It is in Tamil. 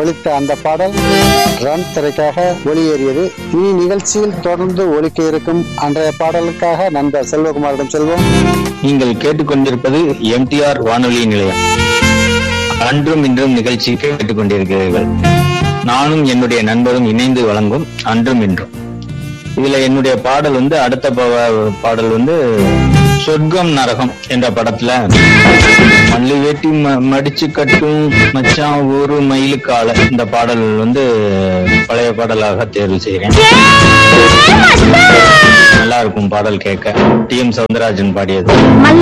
ஒலித்த அந்த பாடல் ரன் திரைக்காக ஒளியேறியது இனி நிகழ்ச்சியில் தொடர்ந்து ஒலிக்க இருக்கும் அன்றைய பாடலுக்காக நண்பர் செல்வகுமாரிடம் செல்வோம் நீங்கள் கேட்டுக்கொண்டிருப்பது எம்டிஆர் வானொலி நிலையம் அன்றும் இன்றும் நிகழ்ச்சி கேட்டுக்கொண்டிருக்கிறீர்கள் நானும் என்னுடைய நண்பரும் இணைந்து வழங்கும் அன்றும் இன்றும் இதுல என்னுடைய பாடல் வந்து அடுத்த பா- பாடல் வந்து சொர்க்கம் நரகம் என்ற படத்துல மல்லி வெட்டி ம- மடிச்சு கட்டும் மச்சான் ஒரு மயிலுக்கால இந்த பாடல் வந்து பழைய பாடலாக தேர்வு செய்கிறேன் நல்லா இருக்கும் பாடல் கேட்க டி எம் சவுந்தரராஜன் பாடியது